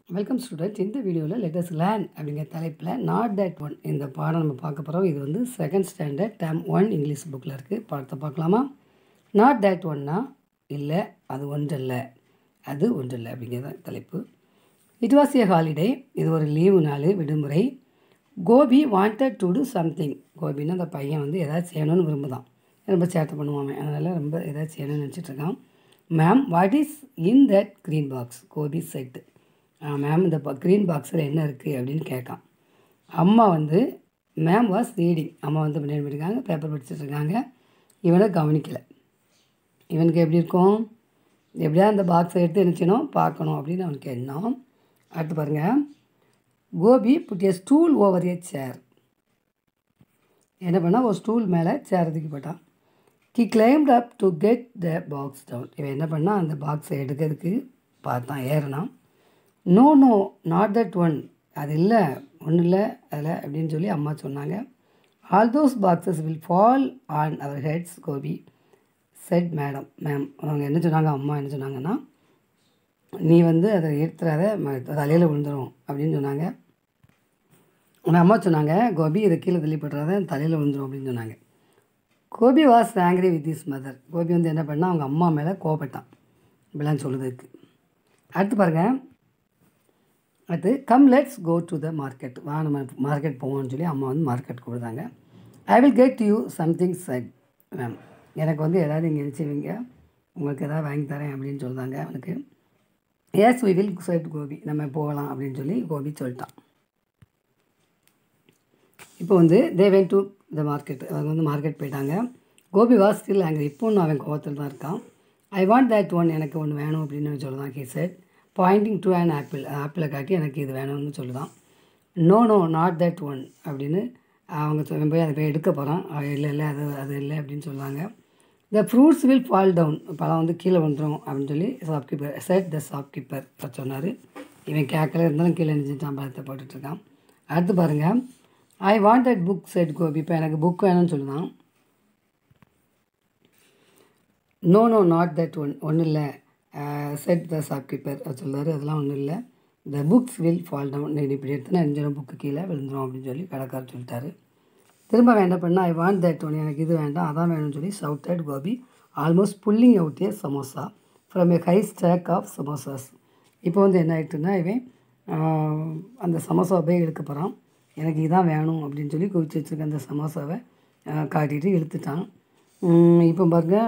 welcome student இந்த வீடியோவில் lettuce learn அப்படிங்கிற தலைப்பில் நாட் தட் ஒன் இந்த பாடம் நம்ம பார்க்க போகிறோம் இது வந்து second standard term one English புக்கில் இருக்குது பாடத்தை பார்க்கலாமா நாட் தட் ஒன்னா இல்லை அது ஒன்றல்ல அது ஒன்றல்ல அப்படிங்கிறது தலைப்பு இட் வாஸ் ஏ ஹாலிடே இது ஒரு லீவு நாள் விடுமுறை Gopi wanted to do something கோபின்னா அந்த பையன் வந்து எதாவது செய்யணும்னு விரும்புதான் ரொம்ப சேட்டை பண்ணுவான் அதனால் ரொம்ப எதாவது செய்யணும்னு நினச்சிட்டு இருக்கான் ma'am what is in that green box Gopi said ma'am இந்த க்ரீன் பாக்ஸில் என்ன இருக்குது அப்படின்னு கேட்கான் அம்மா வந்து மேம் வாஸ் ரீடிங் அம்மா வந்து பண்ணி பண்ணியிருக்காங்க பேப்பர் படிச்சுட்டு இருக்காங்க இவனை கவனிக்கலை இவனுக்கு எப்படி இருக்கும் எப்படியா அந்த பாக்ஸை எடுத்து நினச்சினோம் பார்க்கணும் அப்படின்னு அவனுக்கு எண்ணம் அடுத்து பாருங்கள் Gopi put a stool over a chair என்ன பண்ணால் ஒரு ஸ்டூல் மேலே சேர் தூக்கி போட்டான் he climbed up to get the box down இவன் என்ன பண்ணால் அந்த பாக்ஸை எடுக்கிறதுக்கு பார்த்தான் ஏறினான் no no not that one அது இல்லை ஒன்றும் இல்லை அதில் அப்படின்னு சொல்லி அம்மா சொன்னாங்க all those boxes will fall on our heads Gopi said madam ma'am அவங்க என்ன சொன்னாங்க அம்மா என்ன சொன்னாங்கன்னா நீ வந்து அதை எடுத்துறாத தலையில் விழுந்துடும் அப்படின்னு சொன்னாங்க உங்கள் அம்மா சொன்னாங்க கோபி இதை கீழே தள்ளி போட்டுறாத தலையில் விழுந்துடும் அப்படின்னு சொன்னாங்க Gopi was angry with his mother Gopi வந்து என்ன பண்ணால் அவங்க அம்மா மேலே கோபப்பட்டான் இப்படிலாம் சொல்லுறதுக்கு அடுத்து பாருங்கள் அடுத்து come let's go to the market வா நம்ம மார்க்கெட் போவோம்னு சொல்லி அம்மா வந்து மார்க்கெட் கொடுத்தாங்க I will get you something said ma'am எனக்கு வந்து எதாவது இங்கே நினச்சிவிங்க உங்களுக்கு எதாவது வாங்கி தரேன் அப்படின்னு சொல்கிறாங்க அவனுக்கு yes we will said Gopi நம்ம போகலாம் அப்படின்னு சொல்லி கோபி சொல்லிட்டான் இப்போ வந்து they went to the market அவங்க வந்து மார்க்கெட் போயிட்டாங்க கோபி வாஸ் ஸ்டில் அங்கே இப்போ ஒன்று அவன் கோவத்தில் தான் இருக்கான் ஐ வாண்ட் தட் ஒன் எனக்கு ஒன்று வேணும் அப்படின்னு சொல்லுதான் கே said pointing to an apple ஆப்பிளை காட்டி எனக்கு இது வேணும்னு சொல்லுதான் no no not that one அப்படின்னு அவங்க சொ- போய் அதை போய் எடுக்க போகிறான் இல்லை இல்லை அது அது இல்லை அப்படின்னு சொல்லுவாங்க the fruits will fall down பழம் வந்து கீழே வந்துடும் அப்படின்னு சொல்லி ஷாப்கீப்பர் செட் த ஷாப்கீப்பர் சொன்னார் இவன் கேட்கல இருந்தாலும் கீழே நினைச்சிட்டான் பழத்தை போட்டுட்ருக்கான் அடுத்து பாருங்கள் I want that book said Gopi இப்போ எனக்கு புக் வேணும்னு சொல்லுதான் no no not that one ஒன்றும் இல்லை செட் த ஷாப்கீப்பர் சொல்கிறாரு அதெல்லாம் ஒன்றும் இல்லை the books will fall down நீ இப்படி எடுத்துனா அஞ்சிடும் புக்கு கீழே விழுந்துடும் அப்படின்னு சொல்லி கடைக்காரர் சொல்லிட்டாரு திரும்ப அவன் என்ன பண்ணா ஐ வாண்ட் தட் ஒன் எனக்கு இது வேண்டாம் அதான் வேணும்னு சொல்லி shouted Gopi almost pulling out a samosa from a high stack of samosas இப்போ வந்து என்ன ஆயிட்டுன்னா இவன் ஆஹ், அந்த சமோசாவை போய் எடுக்க போகிறான் எனக்கு இதான் வேணும் அப்படின்னு சொல்லி குவிச்சு வச்சுருக்க அந்த சமோசாவை ஆஹ், காட்டிட்டு இழுத்துட்டான் உம், இப்போ பாருங்க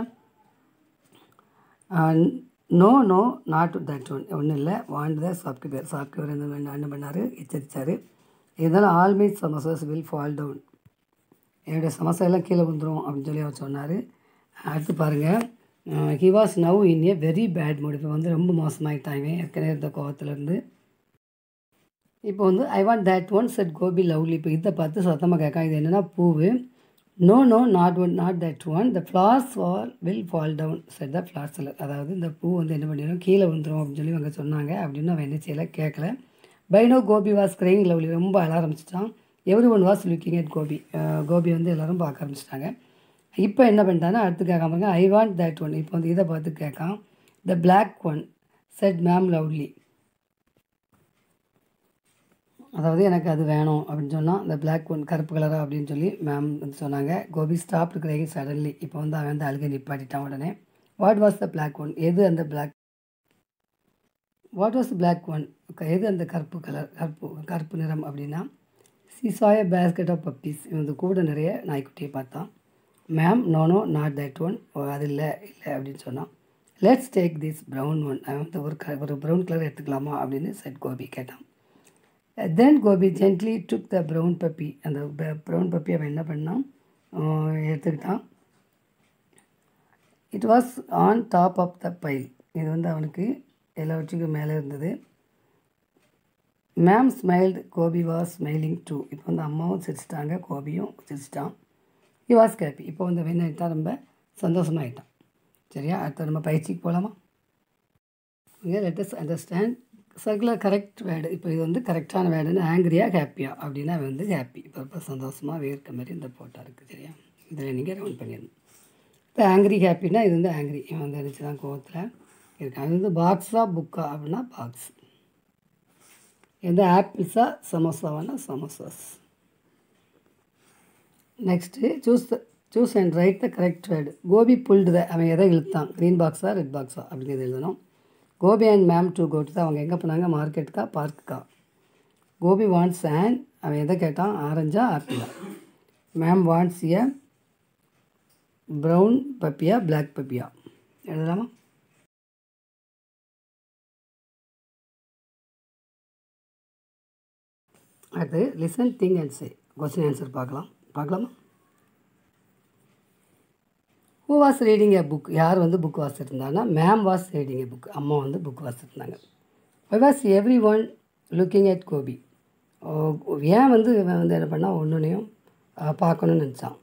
no no not that one ஒன்றும் இல்லை வாண்ட் த ஷாப்கீப்பர் ஷாப்கீப்பர் என்ன பண்ண- என்ன பண்ணார் எச்சரித்தார் இருந்தாலும் always samosas will fall down என்னுடைய சமோசா எல்லாம் கீழே வந்துடும் அப்படின்னு சொல்லி அவர் சொன்னார் அடுத்து பாருங்கள் he was now in a very bad mood இப்போ வந்து ரொம்ப மோசமாயிட்டான் இவன் ஏற்கனவே இருந்த கோவத்துலேருந்து இப்போ வந்து I want that one said Gopi லவ்லி இப்போ இதை பார்த்து சத்தமாக கேட்கான் இது என்னென்னா பூவு no no not one not that one the flowers fall will fall down said the flower seller அதாவது இந்த பூ வந்து என்ன பண்ணிடும் கீழே விழுந்துரும் அப்படின்னு சொல்லி அவங்க சொன்னாங்க அப்படின்னு அவன் என்ன செய்யலை கேட்கல பைனோ கோபி வாஸ் கிரைங் லவ்லி ரொம்ப அழ ஆரம்பிச்சிட்டான் everyone was looking at Gopi அஹ் கோபி வந்து எல்லாரும் பார்க்க ஆரம்பிச்சிட்டாங்க இப்போ என்ன பண்ணிட்டான்னா அடுத்து கேட்காம ஐ வாண்ட் தட் ஒன் இப்போ வந்து இதை பார்த்து கேட்கான் the black one said ma'am லவ்லி அதாவது எனக்கு அது வேணும் அப்படின்னு சொன்னால் இந்த பிளாக் ஒன் கருப்பு கலரா அப்படின்னு சொல்லி மேம் வந்து சொன்னாங்க கோபி ஸ்டாப் கிரைங் சடன்லி இப்போ வந்து அவன் வந்து அழுகை நிப்பாட்டிட்டான் உடனே what was the black one எது அந்த black what was black one எது அந்த கருப்பு கலர் கருப்பு கருப்பு நிறம் அப்படின்னா சிசாய பேஸ்கெட் ஆஃப் பப்பீஸ் இவன் வந்து கூட நிறைய நாய்க்குட்டியை பார்த்தான் ma'am no no not that one அது இல்லை இல்லை அப்படின்னு சொன்னான் let's take this brown one அவன் வந்து ஒரு க ஒரு ப்ரௌன் கலர் எடுத்துக்கலாமா அப்படின்னு செட் கோபி கேட்டான் then Gopi gently took the brown puppy அந்த ப்ரௌன் பப்பி அவன் என்ன பண்ணான் ஆஹ் எடுத்துக்கிட்டான் it was on top of the pile இது வந்து அவனுக்கு எல்லாவற்றுக்கும் மேலே இருந்தது ma'am smiled Gopi was smiling too இப்போ வந்து அம்மாவும் சிரிச்சிட்டாங்க கோபியும் சிரிச்சிட்டான் ஹி வாஸ் ஹாப்பி இப்போ வந்து அவன் என்ன ஆகிட்டான் ரொம்ப சந்தோஷமாயிட்டான் சரியா அடுத்த நம்ம பயிற்சிக்கு போகலாமா இங்கே let us understand circular correct word இப்போ இது வந்து கரெக்டான வேர்டுன்னு ஆங்கிரியாக ஹாப்பியா அப்படின்னா அவன் வந்து ஹாப்பி இப்போ ரொம்ப சந்தோஷமாக வேர்க்க மாதிரி இந்த போட்டா இருக்குது சரியா இதில் நீங்கள் ரவுண்ட் பண்ணிடணும் இப்போ ஆங்கிரி ஹாப்பினா இது வந்து ஆங்கிரி இவன் வந்து நினச்சி தான் கோவத்தில் இருக்கான் அது வந்து பாக்ஸா புக்கா அப்படின்னா பாக்ஸ் எந்த ஆப்பிள்ஸா சமோசாவானா samosas next choose the choose and write the correct word Gopi pulled the அவன் எதை இழுத்தான் க்ரீன் பாக்ஸா ரெட் பாக்ஸா அப்படிங்கிறது எழுதணும் கோபி அண்ட் மேம் டூ கோட்டு தான் அவங்க எங்கே போனாங்க மார்க்கெட்டுக்கா பார்க்குக்கா கோபி வாண்ட்ஸ் அண்ட் அவன் எதை கேட்டான் ஆரஞ்சா ஆப்பிளா மேம் வாண்ட்ஸ் எ ப்ரௌன் பப்பியா பிளாக் பப்பியா எழுதலாமா அடுத்து listen think and say question answer பார்க்கலாம் பார்க்கலாமா who was reading a book யார் வந்து புக் வாசிச்சிருந்தாங்கன்னா ma'am was reading a book அம்மா வந்து புக் வாசிச்சிருந்தாங்க I was everyone looking at Gopi ஏன் வந்து இவன் வந்து என்ன பண்ணால் ஒன்றுனையும் பார்க்கணும்னு நினச்சான்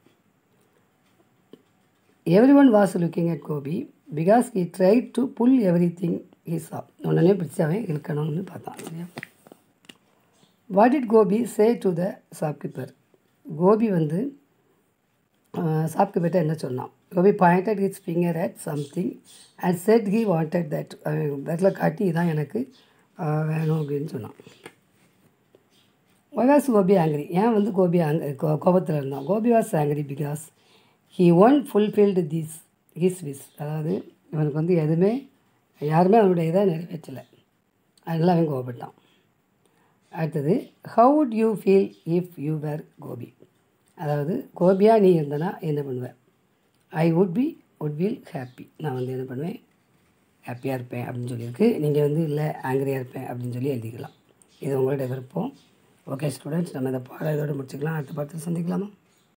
everyone was looking at Gopi because he try to pull everything he saw உடனே பிடிச்சி அவன் இழுக்கணும்னு பார்த்தான் சரியா what it Gopi say to the shopkeeper Gopi வந்து ஷாப்கீப்பர்கிட்ட என்ன சொன்னான் Gopi pointed his finger at something and said he wanted that விரல காட்டி இதான் எனக்கு வேணும் அப்படின்னு சொன்னான் ஒய் வாஸ் கோபி ஆங்கிரி ஏன் வந்து கோபி ஆங் கோபத்தில் இருந்தான் Gopi was angry because he ஒன் ஃபுல்ஃபில்டு திஸ் ஹிஸ் விஸ் அதாவது இவனுக்கு வந்து எதுவுமே யாருமே அவனுடைய இதை நிறைவேற்றலை அதனால் அவன் கோபப்பட்டான் அடுத்தது how would you feel if you were Gopi அதாவது கோபியாக நீ இருந்தனா என்ன பண்ணுவேன் I would be would feel happy நான் வந்து என்ன பண்ணுவேன் ஹாப்பியாக இருப்பேன் அப்படின்னு சொல்லியிருக்கு நீங்கள் வந்து இல்லை ஆங்கிரியாக இருப்பேன் அப்படின்னு சொல்லி எழுதிக்கலாம் இது உங்களோட விருப்பம் ஓகே ஸ்டூடெண்ட்ஸ் நம்ம இந்த பாடம் இதோட முடிச்சுக்கலாம் அடுத்த பாடத்தில் சந்திக்கலாமா